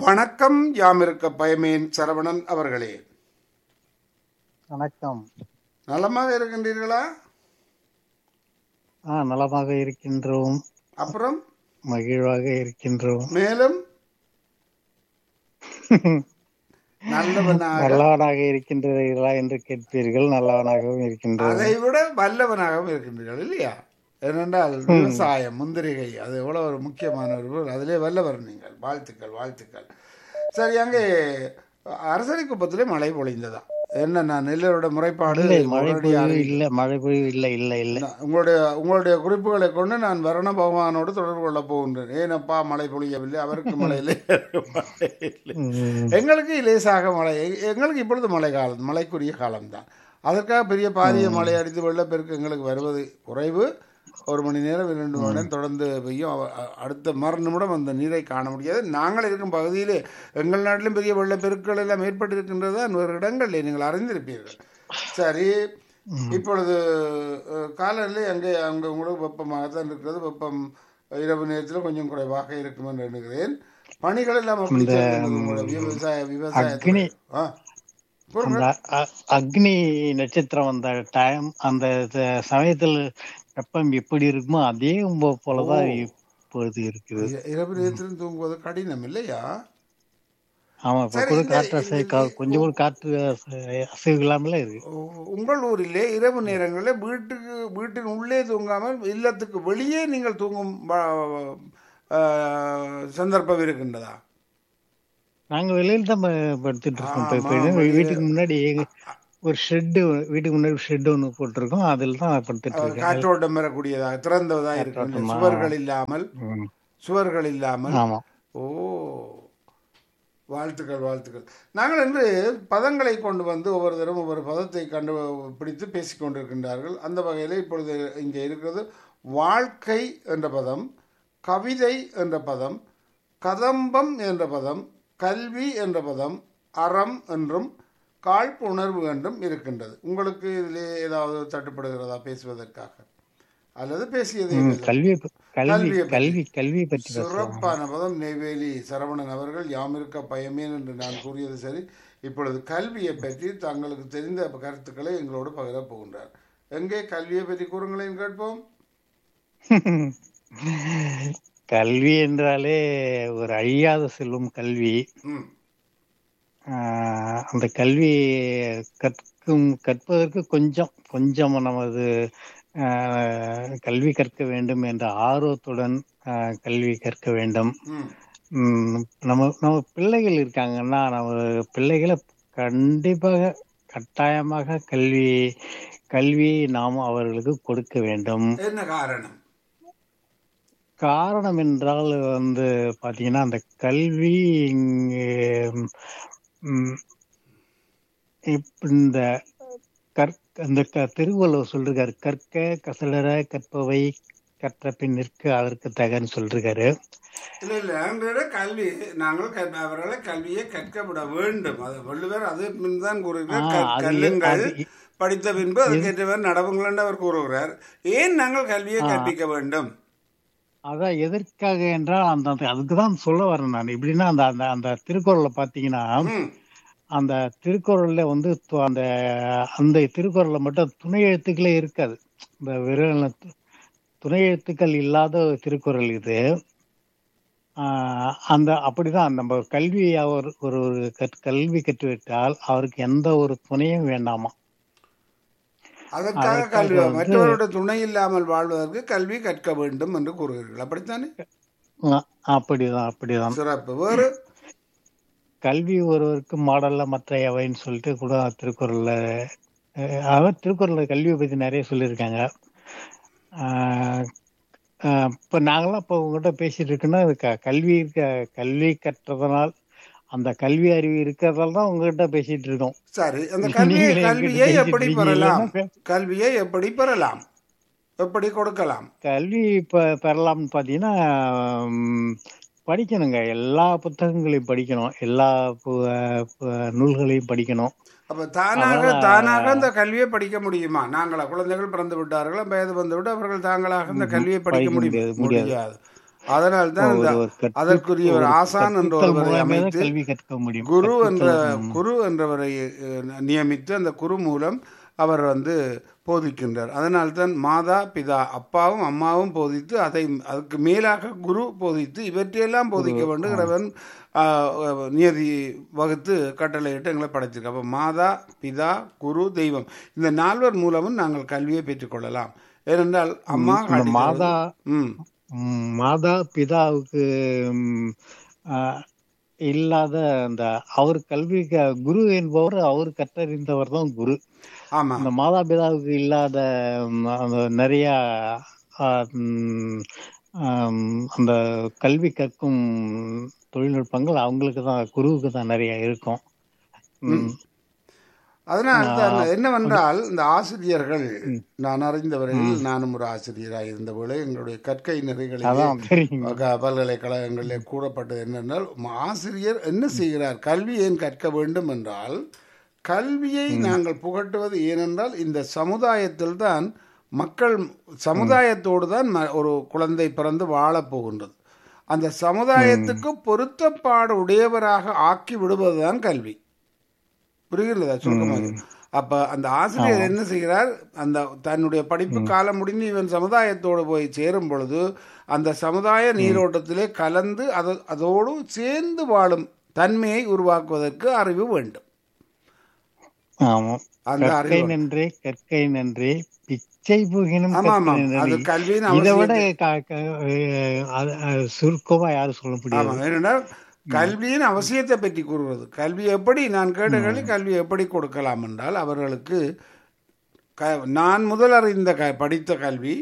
வணக்கம் யாமிருக்க பயமேன் சரவணன் அவர்களே வணக்கம் நலமாக இருக்கின்றீர்களா ஆ நலமாக இருக்கின்றோம் அப்புறம் மகிழ்வாக இருக்கின்றோம் மேலும் நல்லவனாக நல்லவனாக இருக்கின்றீர்களா என்று கேட்பீர்கள் நல்லவனாகவும் இருக்கின்றோம் அதை விட வல்லவனாகவும் இருக்கின்றீர்கள் இல்லையா ஏனென்றால் விவசாயம் முந்திரிகை அது எவ்வளவு ஒரு முக்கியமான ஒரு பொருள். அதிலே வல்லவர் நீங்கள் வாழ்த்துக்கள் வாழ்த்துக்கள் சரி அங்கே அரசனை குப்பத்திலே மழை பொழிந்ததா என்ன நான் நெல்லரோட முறைப்பாடு இல்லை மழை உடனடியாக பொழிவு இல்ல மழை பொழிவு இல்ல இல்ல இல்ல நான் உங்களுடைய உங்களுடைய குறிப்புகளை கொண்டு நான் வரண பகவானோடு தொடர்பு கொள்ள போகின்றேன் ஏனப்பா மழை பொழியவில்லை அவருக்கு மழை இல்லை மழை இல்லை ம், எங்களுக்கு லேசாக மழை எ- எங்களுக்கு இப்பொழுது மழை காலம் மழைக்குரிய காலம்தான் அதற்காக பெரிய பாரிய மழை அடித்து வெள்ளப்பெருக்கு எங்களுக்கு வருவது குறைவு ஒரு மணி நேரம் இரண்டு மணி நேரம் தொடர்ந்து பெய்யும் அவ- அ- அடுத்த மறு நிமிடம் அந்த நீரை காண முடியாது நாங்கள் இருக்கும் பகுதியிலே எங்கள் நாட்டிலும் பெரிய வெள்ளப்பெருக்கள் எல்லாம் ஏற்பட்டிருக்கின்றதா வேறு இடங்களில் நீங்கள் அறிந்திருப்பீர்கள் சரி இப்பொழுது அஹ், காலநிலை அங்கே அங்கே உங்களுக்கு வெப்பமாகத்தான் இருக்கிறது வெப்பம் இரவு நேரத்தில் கொஞ்சம் குறைவாக இருக்கும் என்று எண்ணுகிறேன் பணிகள் எல்லாம் அப்படி செல்கின்றது உங்களுடைய விவசாய விவசாய அக்னி. ஆ கூறுங்க. அந்த அ- அக்னி நட்சத்திரம் அந்த டைம் அந்த த- சமயத்தில் வெப்பம் எப்படி இருக்குமோ அதே போ- போலதான் இப்பொழுது இருக்குது இ- இரவு நேரத்திலும் தூங்குவது கடினம் இல்லையா ஆமா இப்ப சரி, கூட இந்த- காற்று அசை கா- கொஞ்சம் கூட காற்று அசை- அசைவு இல்லாமல இருக்கு உ- உங்கள் ஊரிலே இரவு நேரங்களில் வீட்டுக்கு வீட்டின் உள்ளே தூங்காமல் இல்லத்துக்கு வெளியே நீங்கள் தூங்கும் வ- அஹ், சந்தர்ப்பம் இருக்கின்றதா நாங்க வெளியில தான் ப- படுத்துட்டு இருக்கோம் இப்ப இப்ப ஆமா, என்ன வெளியே- வீட்டுக்கு முன்னாடி ஒரு ஷெட்டு வீட்டுக்கு முன்னாடி ஷெட் ஒண்ணு போட்டிருக்கோம் அதுல தான் படுத்துட்டு இருக்கேன் காற்றோட்டம் பெறக்கூடியதாக திறந்ததாக இருக்கின்ற காற்றோட்டமா? சுவர்கள் இல்லாமல் ம். சுவர்கள் இல்லாமல் ஆமா ஓ வாழ்த்துக்கள் வாழ்த்துக்கள் நாங்கள் இன்று பதங்களை கொண்டு வந்து ஒவ்வொரு தரம் ஒவ்வொரு பதத்தை கண்டு பிடித்து பேசிக் கொண்டிருக்கின்றார்கள் அந்த வகையில் இப்பொழுது இங்கே இருக்கிறது வாழ்க்கை என்ற பதம் கவிதை என்ற பதம் கதம்பம் என்ற பதம் கல்வி என்ற பதம் அறம் என்றும் காழ்ப்புணர்வு என்றும் இருக்கின்றது உங்களுக்கு இதிலே ஏதாவது தட்டுப்படுகிறதா பேசுவதற்காக அல்லது பேசியதே ம், இல்லை. கல்வி ப- கல்வி கல்வியை பற்றி. கல்வி கல்வி பற்றி பேசுறோம் சிறப்பான பதம் நெய்வேலி சரவணன் அவர்கள் யாமிருக்க பயமேன் என்று நான் கூறியது சரி இப்பொழுது கல்வியை பற்றி தங்களுக்கு தெரிந்த கருத்துக்களை எங்களோடு பகிரப் போகின்றார் எங்கே கல்வியை பற்றி கூறுங்களேன் கேட்போம் கல்வி என்றாலே ஒரு அழியாத செல்வம் கல்வி ம் ஆஹ் அந்த கல்வி கற்கும் கற்பதற்கு கொஞ்சம் கொஞ்சம் நமது ஆஹ் கல்வி கற்க வேண்டும் என்ற ஆர்வத்துடன் ஆஹ் கல்வி கற்க வேண்டும் ம் உம் நம்ம நம்ம பிள்ளைகள் இருக்காங்கன்னா நம்ம பிள்ளைகளை கண்டிப்பாக கட்டாயமாக கல்வி கல்வி நாம் அவர்களுக்கு கொடுக்க வேண்டும் என்ன காரணம் காரணம் என்றால் வந்து பாத்தீங்கன்னா அந்த கல்வி இங்கே, ம், இப்ப இந்த கற் அந்த க- திருவள்ளுவர் சொல்றாரு கற்க கசலர கற்பவை கற்ற பின் நிற்க அதற்கு தகன்னு சொல்றாரு இல்லை இல்லை எங்களோட கல்வி நாங்கள் கற்- அவர்களை கல்வியை கற்க விட வேண்டும் அது வள்ளுவர் அது பின் தான் கூறுகிறார் ஆ, கற்- அது- கல்லுங்கள் அது- படித்த பின்பு அதற்கேற்றவர் நடவுங்கள் என்று அவர் கூறுகிறார் ஏன் நாங்கள் கல்வியை கற்பிக்க வேண்டும் அதான் எதற்காக என்றால் அந்த அந்த- அதுக்குதான் சொல்ல வரேன் நான் எப்படின்னா அந்த அந்த அந்த திருக்குறள்ல பாத்தீங்கன்னா ம் அந்த திருக்குறள்ல வந்து து- அந்த அந்த திருக்குறள்ல மட்டும் துணை எழுத்துக்களே இருக்காது இந்த வெறும் து- துணை எழுத்துக்கள் இல்லாத ஒரு திருக்குறள் இது ஆஹ் அந்த அப்படிதான் நம்ம கல்வி அவர் ஒரு ஒரு கற்- கல்வி கற்றுவிட்டால் அவருக்கு எந்த ஒரு துணையும் வேண்டாமா அதற்காக அதற்காக கல்வி வந்து- மற்றவருடைய துணை இல்லாமல் வாழ்வதற்கு கல்வி கற்க வேண்டும் என்று கூறுகிறீர்கள் அப்படித்தானே ஆஹ் அப்படிதான் அப்படிதான் சிறப்பு வேறு கல்வி ஒருவருக்கு மாடல்ல மற்ற எவைன்னு சொல்லிட்டு கூட திருக்குறள்ல அஹ் அவர் திருக்குறள்ல கல்வியை பத்தி நிறைய சொல்லியிருக்காங்க ஆஹ் ஆஹ் இப்ப நாங்களாம் இப்ப உங்ககிட்ட பேசிட்டு இருக்கோம்னா அது க- கல்வி இருக்க கல்வி கற்றதனால் அந்த கல்வி அறிவு இருக்கிறதால தான் உங்ககிட்ட பேசிட்டு இருக்கோம் சரி அந்த கல்வியை நீங்களே கல்வியை என்கிட்ட எப்படி பேசிட்டு பெறலாம் இருக்கீங்க. கல்வியை எப்படி பெறலாம் எப்படி கொடுக்கலாம் கல்வி இப்ப பெறலாம்னு பாத்தீங்கன்னா உம், படிக்கணுங்க எல்லா புத்தகங்களையும் படிக்கணும் எல்லா பு- பு- நூல்களையும் படிக்கணும் அப்ப தானாக தானாக அந்த கல்வியை படிக்க முடியுமா நாங்களா குழந்தைகள் பிறந்து விட்டார்கள் வயது வந்து விட்டு அவர்கள் தாங்களாக இந்த கல்வியை படிக்க படிக்க முடியுமா முடியாது, முடியாது. முடியாது அதனால் தான் இந்த ஒருவர் கற்று- அதற்குரிய ஒரு ஒரு ஆசான் என்ற கற்பித்தல் ஒருவரை மூலமே தான் அமைத்து கல்வி கற்க முடியும் குரு என்ற கற்பித்தல், குரு என்றவரை அஹ், நியமித்து அந்த குரு மூலம் அவர் வந்து போதிக்கின்றார் அதனால்தான் மாதா பிதா அப்பாவும் அம்மாவும் போதித்து அதை அதுக்கு மேலாக குரு போதித்து இவற்றையெல்லாம் போதிக்க வேண்டும் இறைவன் ஆஹ், நியதி வகுத்து கட்டளையிட்டு எங்களை படைச்சிருக்க அப்போ மாதா பிதா குரு தெய்வம் இந்த நால்வர் மூலமும் நாங்கள் கல்வியை பெற்றுக்கொள்ளலாம் ஏனென்றால் அம்மா இந்த காட்டித் மாதா தருவது- ம் ம், மாதா பிதாவுக்கு ம், ஆ, இல்லாத அந்த அவர் கல்வி க- குரு என்பவர் அவர் கற்றறிந்தவர் தான் குரு ஆமா அந்த மாதா பிதாவுக்கு இல்லாத ம், அந்த நிறைய ஆ, ம், ஆம், அந்த கல்வி கற்கும் தொழில்நுட்பங்கள் அவங்களுக்கு தான் குருவுக்கு தான் நிறைய இருக்கும் ம். அதனால் தான் என்னவென்றால் இந்த ஆசிரியர்கள் நான் அறிந்தவரையில் நானும் ஒரு ஆசிரியராக இருந்த போல எங்களுடைய கற்கை நிறைகளிலே அதான் தெரியும் க- பல்கலைக்கழகங்களிலே கூறப்பட்டது என்னென்றால் ம- ஆசிரியர் என்ன செய்கிறார் கல்வி ஏன் கற்க வேண்டும் என்றால் கல்வியை நாங்கள் புகட்டுவது ஏனென்றால் இந்த சமுதாயத்தில் தான் மக்கள் சமுதாயத்தோடு தான் ம- ஒரு குழந்தை பிறந்து வாழப் போகின்றது அந்த சமுதாயத்துக்கு பொருத்தப்பாடு உடையவராக ஆக்கி விடுவதுதான் கல்வி புரிகிறதா சுருக்கமாக அப்ப அந்த ஆசிரியர் என்ன செய்கிறார் அந்த தன்னுடைய படிப்பு காலம் முடிந்து இவன் சமுதாயத்தோடு போய் சேரும் பொழுது அந்த சமுதாய நீரோட்டத்திலே கலந்து அது அதோடு சேர்ந்து வாழும் தன்மையை உருவாக்குவதற்கு அறிவு வேண்டும் ஆமா அந்த கற்கை அறிவு நன்றே கற்கை நன்றே பிச்சை புகினும் ஆமா ஆமா கற்கை அது நன்றே கல்வியின் இதை விட அவசியம் க- க- அஹ் அது- அது சுருக்கமா யாரும் சொல்ல முடியாது ஆமா ஏனென்றால் கல்வியின் அவசியத்தை பற்றி கூறுவது கல்வி எப்படி நான் கேட்ட கேள்வி கல்வி எப்படி கொடுக்கலாம் என்றால் அவர்களுக்கு க- நான் முதல் அறிந்த க படித்த கல்வி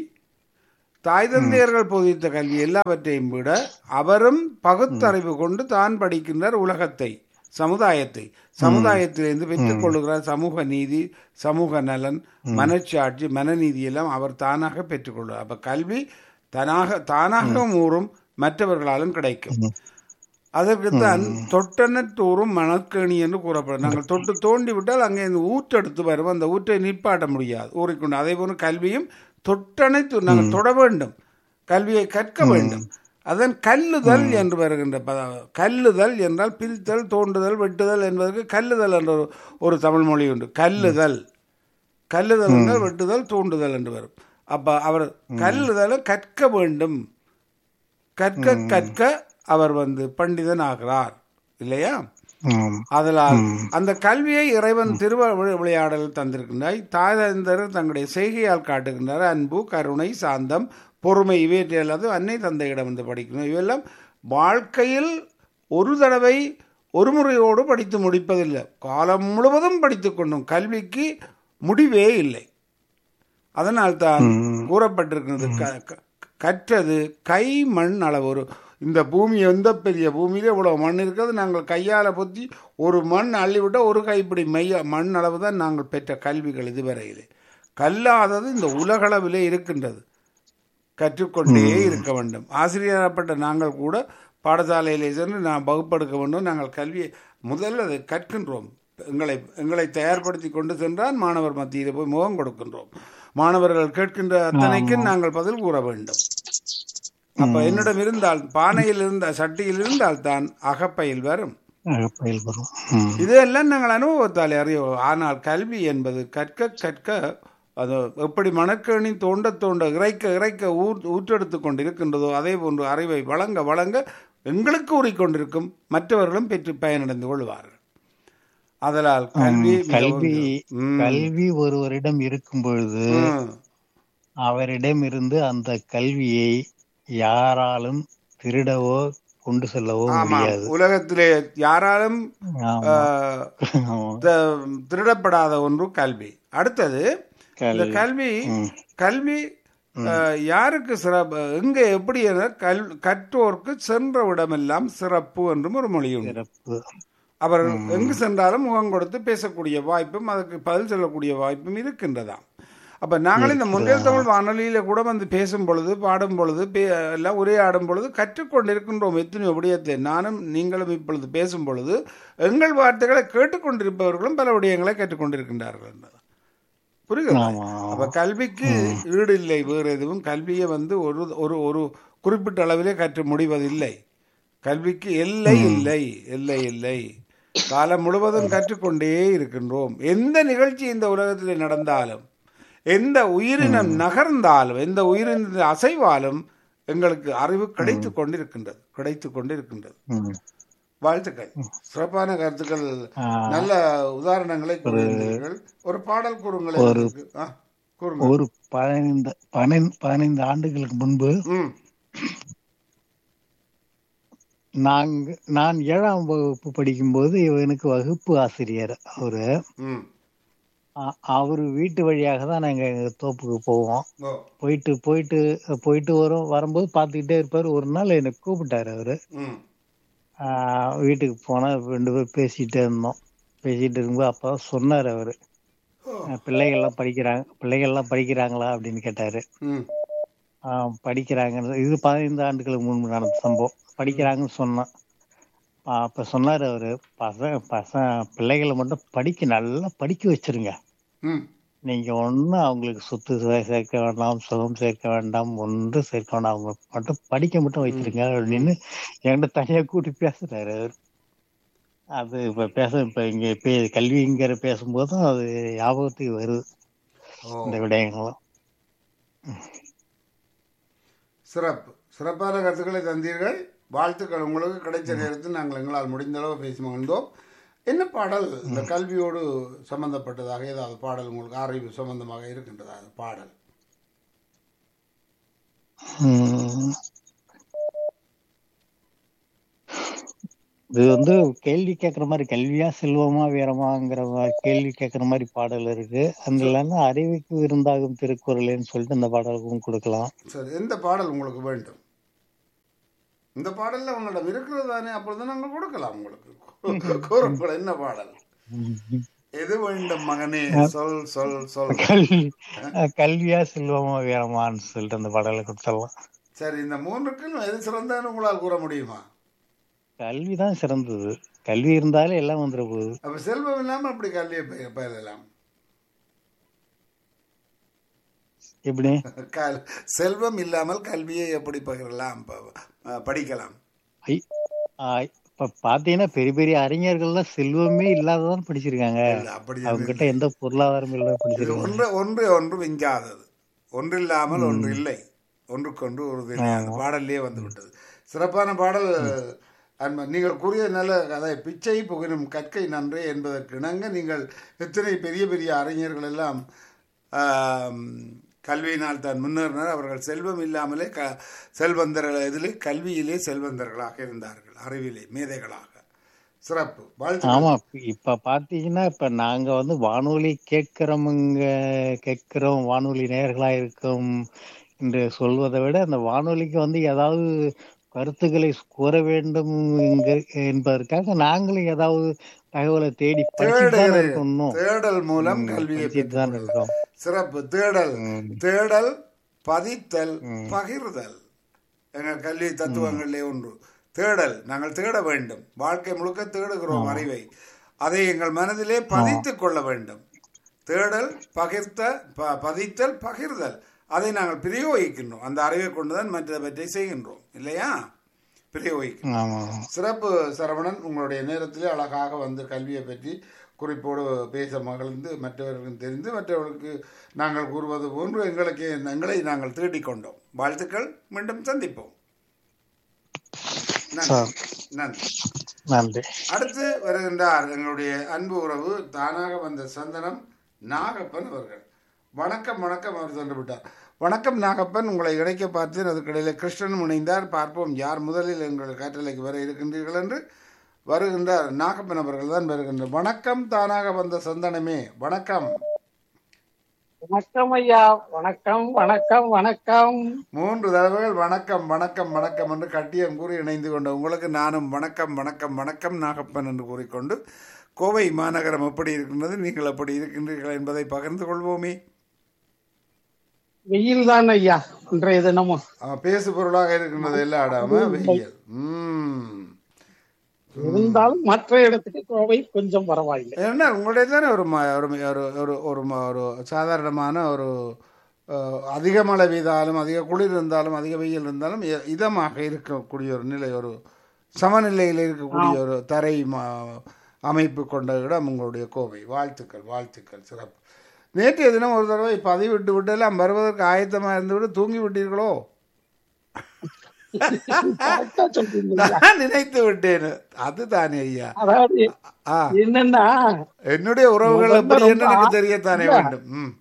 தாய் தந்தையர்கள் போதித்த கல்வி எல்லாவற்றையும் விட அவரும் பகுத்தறிவு கொண்டு தான் படிக்கின்றார் உலகத்தை சமுதாயத்தை சமுதாயத்திலிருந்து பெற்றுக் கொள்ளுகிறார் சமூக நீதி சமூக நலன் மனச்சாட்சி மனநீதி எல்லாம் அவர் தானாக பெற்றுக்கொள்வார் அப்ப கல்வி தனாக தானாக ஊறும் மற்றவர்களாலும் கிடைக்கும் அதற்குத்தான் தொட்டனத்தூரும் மணக்கேணி என்று கூறப்படும் நாங்கள் தொட்டு தோண்டி விட்டால் அங்கே இந்த ஊற்றெடுத்து வரும் அந்த ஊற்றை நிற்பாட்ட முடியாது ஊறிக்கொண்டு அதே போல கல்வியும் தொட்டனைத்து நாங்கள் தொட வேண்டும் கல்வியை கற்க வேண்டும் அதன் கல்லுதல் என்று வருகின்ற பத கல்லுதல் என்றால் பிரித்தல் தோண்டுதல் வெட்டுதல் என்பதற்கு கல்லுதல் என்ற ஒரு- ஒரு தமிழ் மொழி உண்டு கல்லுதல் கல்லுதல் என்றால் வெட்டுதல் தூண்டுதல் என்று வரும் அப்ப அவர் கல்லுதலை கற்க வேண்டும் கற்க கற்க அவர் வந்து பண்டிதன் ஆகிறார் இல்லையா ஆம். அதனால் அந்த கல்வியை இறைவன் திருவ வி- விளையாடல் தந்திருக்கின்றாய் தாய்தந்தர் தங்களுடைய செய்கையால் காட்டுகின்றார் அன்பு கருணை சாந்தம் பொறுமை இவற்றையல்லாது அன்னை தந்தையிடம் வந்து படிக்கணும் இவையெல்லாம் வாழ்க்கையில் ஒரு தடவை ஒரு முறையோடு படித்து முடிப்பதில்லை காலம் முழுவதும் படித்துக் கொண்டோம் கல்விக்கு முடிவே இல்லை அதனால் தான் கூறப்பட்டிருக்கிறது க- க- கற்றது கை மண் அளவு ஒரு இந்த பூமி எந்த பெரிய பூமியில இவ்வளவு மண் இருக்கிறது நாங்கள் கையால பொத்தி ஒரு மண் அள்ளிவிட்டால் ஒரு கைப்பிடி மைய மண் அளவு தான் நாங்கள் பெற்ற கல்விகள் இதுவரையிலே கல்லாதது இந்த உலகளவிலே இருக்கின்றது கற்றுக்கொண்டே இருக்க வேண்டும் ஆசிரியராகப்பட்ட நாங்கள் கூட பாடசாலையிலே சென்று நான் வகுப்பெடுக்க வேண்டும் நாங்கள் கல்வியை முதல்ல அதை கற்கின்றோம் எங்களை எங்களை தயார்படுத்தி கொண்டு சென்றால் மாணவர் மத்தியில் போய் முகம் கொடுக்கின்றோம் மாணவர்கள் கேட்கின்ற அத்தனைக்கும் நாங்கள் பதில் கூற வேண்டும் அப்ப என்னிடம் இருந்தால் பானையில் இருந்தால் சட்டியில் இருந்தால் தான் அகப்பையில் வரும் அகப்பையில் வரும் ம். இதெல்லாம் நாங்கள் அனுபவத்தால் அறியோம் ஆனால் கல்வி என்பது கற்க கற்க அது எப்படி மணக்கேணி தோண்ட தோண்ட இறைக்க இறைக்க ஊர் ஊற்றெடுத்து கொண்டு இருக்கின்றதோ அதே போன்று அறிவை வழங்க வழங்க எங்களுக்கு ஊறிக்கொண்டிருக்கும் மற்றவர்களும் பெற்று பயனடைந்து கொள்வார்கள் அதனால் கல்வி மிகவும் கல்வி ம், கல்வி ஒருவரிடம் இருக்கும் பொழுது ம். அவரிடம் இருந்து அந்த கல்வியை யாராலும் திருடவோ கொண்டு செல்லவோ ஆமா முடியாது உலகத்திலே யாராலும் ஆமா. ஆஹ், ஆமா. த- திருடப்படாத ஒன்று கல்வி அடுத்தது இந்த கல்வி. கல்வி ம். கல்வி அஹ், யாருக்கு சிறப்பு எங்க எப்படி என கல் கற்றோர்க்கு சென்ற இடமெல்லாம் சிறப்பு என்றும் ஒரு மொழி உண்டு சிறப்பு அவர் எங்கு சென்றாலும் முகம் கொடுத்து பேசக்கூடிய வாய்ப்பும் அதற்கு பதில் சொல்லக்கூடிய வாய்ப்பும் இருக்கின்றதாம் அப்ப நாங்கள் இந்த முன்னில் தமிழ் வானொலியில கூட வந்து பேசும் பொழுது பாடும் பொழுது பே- எல்லாம் உரையாடும் பொழுது கற்றுக்கொண்டிருக்கின்றோம் எத்தனையோ விடயத்தை நானும் நீங்களும் இப்பொழுது பேசும் பொழுது எங்கள் வார்த்தைகளை கேட்டுக்கொண்டிருப்பவர்களும் பல விடயங்களை கேட்டுக்கொண்டிருக்கின்றார்கள் என்பது புரியுது ஆமா அப்ப கல்விக்கு ஈடு இல்லை வேறு எதுவும் கல்வியை வந்து ஒரு ஒரு ஒரு குறிப்பிட்ட அளவிலே கற்று முடிவதில்லை கல்விக்கு எல்லை இல்லை எல்லை இல்லை காலம் முழுவதும் கற்றுக்கொண்டே இருக்கின்றோம் எந்த நிகழ்ச்சி இந்த உலகத்தில் நடந்தாலும் எந்த உயிரினம் நகர்ந்தாலும் எந்த உயிரின அசைவாலும் எங்களுக்கு அறிவு கிடைத்து கொண்டிருக்கின்றது கிடைத்து கொண்டிருக்கின்றது ம். வாழ்த்துக்கள் சிறப்பான கருத்துக்கள் ஆ, நல்ல உதாரணங்களை கூறுகிறீர்கள் ஒரு பாடல் கூறுங்களேன் எனக்கு. ஆ, கூறுங்க ஒரு பதினைந்து பதினைந்து பதினைந்து ஆண்டுகளுக்கு முன்பு ம் நாங்க நான் ஏழாம் வகுப்பு படிக்கும்போது இவனுக்கு வகுப்பு ஆசிரியர் அவரு ம் அ- அவரு வீட்டு வழியாக தான் நாங்க எங்க தோப்புக்கு போவோம் ஓ போயிட்டு போயிட்டு போயிட்டு வரும் வரும்போது பார்த்துக்கிட்டே இருப்பாரு ஒரு நாள் என்னை கூப்பிட்டாரு அவரு ம் ஆஹ் வீட்டுக்கு போனா ரெண்டு பேரும் பேசிட்டே இருந்தோம் பேசிட்டு இருக்கும்போது அப்பதான் சொன்னாரு அவரு ஓ. அஹ் பிள்ளைகள்லாம் படிக்கிறாங்க பிள்ளைகள்லாம் படிக்கிறாங்களா அப்படின்னு கேட்டாரு ம் ஆஹ் படிக்கிறாங்க இது பதினைந்து ஆண்டுகளுக்கு முன்பு நடந்த சம்பவம் படிக்கிறாங்கன்னு சொன்னான் ஆஹ் அப்ப சொன்னாரு அவரு பசங்க பசங்க பிள்ளைகளை மட்டும் படிக்க நல்லா படிக்க வச்சிருங்க ம் நீங்க ஒண்ணும் அவங்களுக்கு சொத்து சே- சேர்க்க வேண்டாம் சுகம் சேர்க்க வேண்டாம் ஒன்றும் சேர்க்க வேண்டாம் அவங்க மட்டும் படிக்க மட்டும் வச்சிருங்க அப்படின்னு என்கிட்ட தனியா கூட்டி பேசுறாரு அவரு அது இப்ப பேச இப்ப இங்க பே கல்விங்கிற பேசும்போதும் அது ஞாபகத்துக்கு வருது ஓ இந்த விடயங்களும் சிறப்பு சிறப்பான கருத்துக்களை தந்தீர்கள் வாழ்த்துக்கள் உங்களுக்கு கிடைச்ச நேரத்தில் நாங்கள் எங்களால் முடிந்த அளவு பேசி மகிழ்ந்தோம் என்ன பாடல் இந்த கல்வியோடு சம்பந்தப்பட்டதாக ஏதாவது பாடல் உங்களுக்கு அறிவு சம்பந்தமாக இருக்கின்றதா அந்த பாடல் உம் இது வந்து கேள்வி கேட்கற மாதிரி கல்வியா செல்வமா வீரமாங்கிற மாதிரி கேள்வி கேட்கற மாதிரி பாடல் இருக்கு அந்த இல்லைன்னா அறிவுக்கு விருந்தாகும் திருக்குறள்னு சொல்லிட்டு இந்த பாடலுக்கும் கொடுக்கலாம் சரி எந்த பாடல் உங்களுக்கு வேண்டும் இந்த பாடல்ல உங்களிடம் இருக்கிறது தானே அப்பொழுது நாங்கள் கொடுக்கலாம் உங்களுக்கு கூறுங்கள் என்ன பாடல் எது வேண்டும் மகனே சொல் சொல் சொல் கல்வி கல்வியா செல்வமா வீரமான்னு சொல்லிட்டு அந்த பாடலை கொடுத்துடலாம் சரி இந்த மூன்றுக்கும் எது சிறந்தன்னு உங்களால் கூற முடியுமா கல்விதான் சிறந்தது கல்வி இருந்தாலே எல்லாம் வந்துட போகுது அப்ப செல்வம் இல்லாம அப்படி கல்வியை பய- பயிலலாம் எப்படி கல்- செல்வம் இல்லாமல் கல்வியை எப்படி பகிரலாம் ப- அஹ் படிக்கலாம் ஐ ஆ, இப்ப பாத்தீங்கன்னா பெரிய பெரிய அறிஞர்கள்லாம் செல்வமே இல்லாததான் படிச்சிருக்காங்க இல்ல, அப்படி அவங்க கிட்ட எந்த பொருளாதாரம் இல்லாம இது படிச்சிருக்காங்க ஒன்று ஒன்று ஒன்று விஞ்சாதது ஒன்று இல்லாமல் ஒன்று இல்லை ஒன்றுக்கொன்று ஒரு இது இல்லை. அந்த பாடல்லே வந்து விட்டது சிறப்பான பாடல் அன்ப நீங்கள் கூறிய நல்ல கதை பிச்சை புகழும் கற்கை நன்றே என்பதற்கு இணங்க நீங்கள் எத்தனை பெரிய பெரிய அறிஞர்கள் எல்லாம் ஆம், கல்வியினால் தான் முன்னேறினர் அவர்கள் செல்வம் இல்லாமலே க செல்வந்தர்கள் இதிலே கல்வியிலே செல்வந்தர்களாக இருந்தார்கள் அறிவிலே மேதைகளாக சிறப்பு வாழ்த்து ஆமா இப்ப பாத்தீங்கன்னா இப்ப நாங்க வந்து வானொலி கேட்கிறவங்க கேட்கிறோம் வானொலி நேயர்களா இருக்கோம் என்று சொல்வதை விட அந்த வானொலிக்கு வந்து ஏதாவது கருத்துக்களை கூற வேண்டும் என்க- என்பதற்காக நாங்களும் ஏதாவது தகவலை தேடி படிச்சுட்டு தான் இருக்கோம் இன்னும் தேடல் மூலம் கல்வியை படிச்சுட்டு தான் இருக்கோம் சிறப்பு தேடல் ம். தேடல் பதித்தல் பகிர்தல் எங்கள் கல்வி தத்துவங்களிலே ஒன்று தேடல் நாங்கள் தேட வேண்டும் வாழ்க்கை முழுக்க தேடுகிறோம் அறிவை அதை எங்கள் மனதிலே பதித்துக் கொள்ள வேண்டும் தேடல் பகிர்த்த ப- பதித்தல் பகிர்தல் அதை நாங்கள் பிரயோகிக்கின்றோம் அந்த அறிவை கொண்டுதான் மற்றவற்றை செய்கின்றோம் இல்லையா பிரயோகிக்கிறோம் ஆமா சிறப்பு சரவணன் உங்களுடைய நேரத்திலே அழகாக வந்து கல்வியை பற்றி குறிப்போடு பேச மகிழ்ந்து மற்றவர்களுக்கு தெரிந்து மற்றவர்களுக்கு நாங்கள் கூறுவது போன்று எங்களுக்கு எங்களை நாங்கள் தேடிக் கொண்டோம் வாழ்த்துக்கள் மீண்டும் சந்திப்போம் நன்றி சார் நன்றி நன்றி அடுத்து வருகின்றார் எங்களுடைய அன்பு உறவு தானாக வந்த சந்தனம் நாகப்பன் அவர்கள் வணக்கம் வணக்கம் அவர் சென்று விட்டார் வணக்கம் நாகப்பன் உங்களை இணைக்க பார்த்தேன் அதுக்கிடையில கிருஷ்ணன் இணைந்தார் பார்ப்போம் யார் முதலில் எங்கள் காற்றலைக்கு வர இருக்கின்றீர்கள் என்று வருகின்றார் நாகப்பன் அவர்கள் தான் வருகின்றார் வணக்கம் தானாக வந்த சந்தனமே வணக்கம் வணக்கம் ஐயா வணக்கம் வணக்கம் வணக்கம் மூன்று தடவைகள் வணக்கம் வணக்கம் வணக்கம் என்று கட்டியம் கூறி இணைந்து கொண்ட உங்களுக்கு நானும் வணக்கம் வணக்கம் வணக்கம் நாகப்பன் என்று கூறிக்கொண்டு கோவை மாநகரம் எப்படி இருக்கின்றது நீங்கள் எப்படி இருக்கின்றீர்கள் என்பதை பகிர்ந்து கொள்வோமே வெயில் தான் ஐயா இன்றைய தினமும் ஆ, பேசு பொருளாக இருக்கின்றது எல்லா இடமா வெயில் ம் இருந்த இருந்தாலும் மற்ற இடத்துக்கு கோவை கொஞ்சம் பரவாயில்லை ஏன்னா உங்களுடைய தானே ஒரு ம- ஒரு ம- ஒரு ஒரு ஒரு ம- ஒரு சாதாரணமான ஒரு அஹ், அதிக மழை பெய்தாலும் அதிக குளிர் இருந்தாலும் அதிக வெயில் இருந்தாலும் இ- இதமாக இருக்கக்கூடிய ஒரு நிலை ஒரு சமநிலையில் இருக்கக்கூடிய ஒரு தரை ம- அமைப்பு கொண்ட இடம் உங்களுடைய கோவை வாழ்த்துக்கள் வாழ்த்துக்கள் சிறப்பு நேற்றைய தினம் ஒரு தடவை பதிவிட்டு விட்டு எல்லாம் வருவதற்கு ஆயத்தமாக இருந்துவிட்டு தூங்கி விட்டீர்களோ கரெக்டா சொல்றீங்க நான் நினைத்து விட்டேன் அதுதானே ஐயா அதாவது ஆ என்னன்னா என்னுடைய உறவுகள் முதல்ல எப்படி என்று ரொம்ப எனக்கு ஆ- தெரியத்தானே இல்ல. வேண்டும் ம்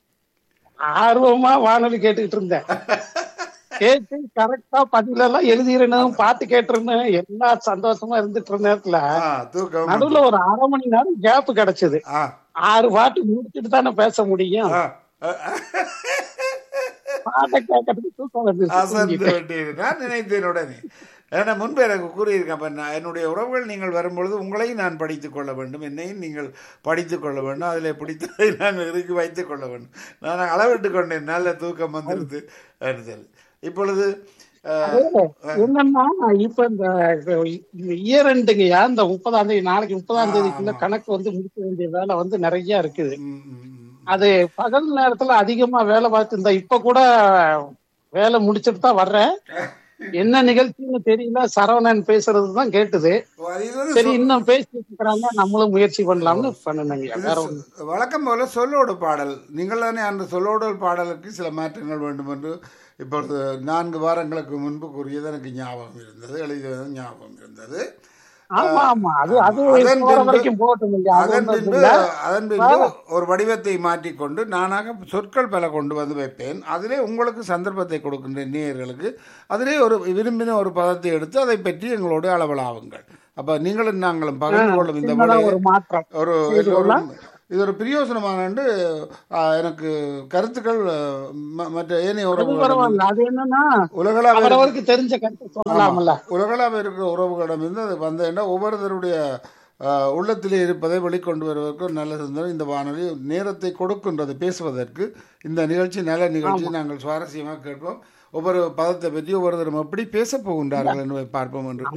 ஆர்வமா வானொலி கேட்டுக்கிட்டு இருந்தேன் கேட்டு கரெக்டா பதிலெல்லாம் எழுதிடணும் பாட்டு கேட்டிருந்தேன் எல்லா சந்தோஷமா இருந்துட்டு இருந்த நேரத்துல ஆ, தூக்கம் நடுவுல ஒரு அரை மணி நேரம் கேப் கிடைச்சது ஆ, ஆறு பாட்டு முடிச்சுட்டு தானே பேச முடியும் ஆ, ஆ, பாட்டை கேட்கறதுக்கு தூக்கம் வந்துருச்சு அசந்து தூங்கிட்டேன். விட்டீர்கள். நான் நினைத்தேன் உடனே ஏன்னா முன்பு எனக்கு கூறியிருக்கேன் அப்ப நான் என்னுடைய உறவுகள் நீங்கள் வரும்பொழுது உங்களையும் நான் படித்துக் கொள்ள வேண்டும் என்னையும் நீங்கள் படித்துக் கொள்ள வேண்டும் அதில் பிடித்ததை நான் இறுக்கி வைத்துக் கொள்ள வேண்டும் நான் அளவிட்டு கொண்டேன் நல்ல தூக்கம் வந்துருது என்று சொல்லி இப்பொழுது அஹ், என்னன்னா இப்ப இந்த இந்த இயர் எண்டுங்கய்யா இந்த முப்பதாம் தேதி நாளைக்கு முப்பதாம் தேதிக்குள்ள கணக்கு வந்து முடிக்க வேண்டிய வேலை வந்து நிறைய இருக்குது ம், ம், ம். அது பகல் நேரத்துல அதிகமா வேலை பார்த்து இந்த இப்ப கூட வேலை முடிச்சிட்டு தான் வர்றேன் என்ன நிகழ்ச்சின்னு தெரியல சரவணன் பேசுறது தான் கேட்டுது இது வந்து சரி இன்னும் பேசிட்டு இருக்கிறாங்க நம்மளும் முயற்சி பண்ணலாம்னு பண்ணுங்க வேற ஒண்ணு வழக்கம் போல சொல்லோடு பாடல் நீங்கள் தானே அந்த சொல்லோடு பாடலுக்கு சில மாற்றங்கள் வேண்டும் என்று இப்பொழுது நான்கு வாரங்களுக்கு முன்பு கூறியது எனக்கு ஞாபகம் இருந்தது எழுதியது ஞாபகம் இருந்தது ஆமா ஆமா அது அது அதன் போற பின்பு- வரைக்கும் போகட்டும் இல்லையா அது அதன் ஒண்ணும் பின்பு இல்ல. அதன் பின்பு ஒரு வடிவத்தை மாற்றிக்கொண்டு நானாக சொற்கள் பல கொண்டு வந்து வைப்பேன் அதிலே உங்களுக்கு சந்தர்ப்பத்தை கொடுக்கின்றேன் நேயர்களுக்கு அதிலே ஒரு விரும்பின ஒரு பதத்தை எடுத்து அதை பற்றி எங்களோடு அளவலாவுங்கள் அப்ப நீங்களும் நாங்களும் பகிர்ந்து கொள்ளும் இந்த சின்னதா வேலையை ஒரு மாற்றம் ஒரு செய்து எல்லோரும் இது ஒரு பிரியோசனமான எனக்கு கருத்துக்கள் அஹ், ம- மற்ற ஏனைய அது உறவுகளிடம் பரவாயில்ல அது என்னன்னா உலகளாவிய அவரவருக்கு தெரிஞ்ச கருத்து சொல்லலாம்ல உலகளாவிய இருக்கிற உறவுகளிடமிருந்து அது வந்தேன்னா ஒவ்வொருத்தருடைய அஹ், உள்ளத்திலே இருப்பதை வெளிக்கொண்டு வருவதற்கு ஒரு நல்ல சிந்தனை இந்த வானொலி நேரத்தை கொடுக்கின்றது பேசுவதற்கு இந்த நிகழ்ச்சி நல்ல நிகழ்ச்சி நாங்கள் சுவாரஸ்யமாக கேட்போம் ஒவ்வொரு பதத்தை பற்றி ஒவ்வொருத்தரும் எப்படி பேசப் போகின்றார்கள் என்பதை பார்ப்போம் என்று